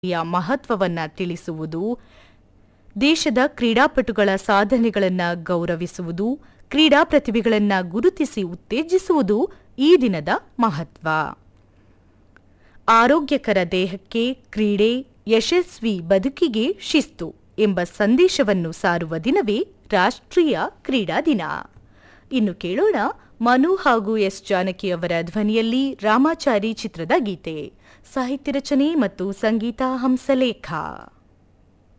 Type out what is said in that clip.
ಯ ಮಹತ್ವವನ್ನ ತಿಳಿಸುವುದು ದೇಶದ ಕ್ರೀಡಾಪಟುಗಳ ಸಾಧನೆಗಳನ್ನು ಗೌರವಿಸುವುದು ಕ್ರೀಡಾ ಪ್ರತಿಭೆಗಳನ್ನು ಗುರುತಿಸಿ ಉತ್ತೇಜಿಸುವುದು ಈ ದಿನದ ಮಹತ್ವ ಆರೋಗ್ಯಕರ ದೇಹಕ್ಕೆ ಕ್ರೀಡೆ ಯಶಸ್ವಿ ಬದುಕಿಗೆ ಶಿಸ್ತು ಎಂಬ ಸಂದೇಶವನ್ನು ಸಾರುವ ದಿನವೇ ರಾಷ್ಟ್ರೀಯ ಕ್ರೀಡಾ ದಿನ ಇನ್ನು ಕೇಳೋಣ ಮನು ಹಾಗೂ ಎಸ್ ಜಾನಕಿ ಅವರ ಧ್ವನಿಯಲ್ಲಿ ರಾಮಾಚಾರಿ ಚಿತ್ರದ ಗೀತೆ ಸಾಹಿತ್ಯ ರಚನೆ ಮತ್ತು ಸಂಗೀತ ಹಂಸಲೇಖ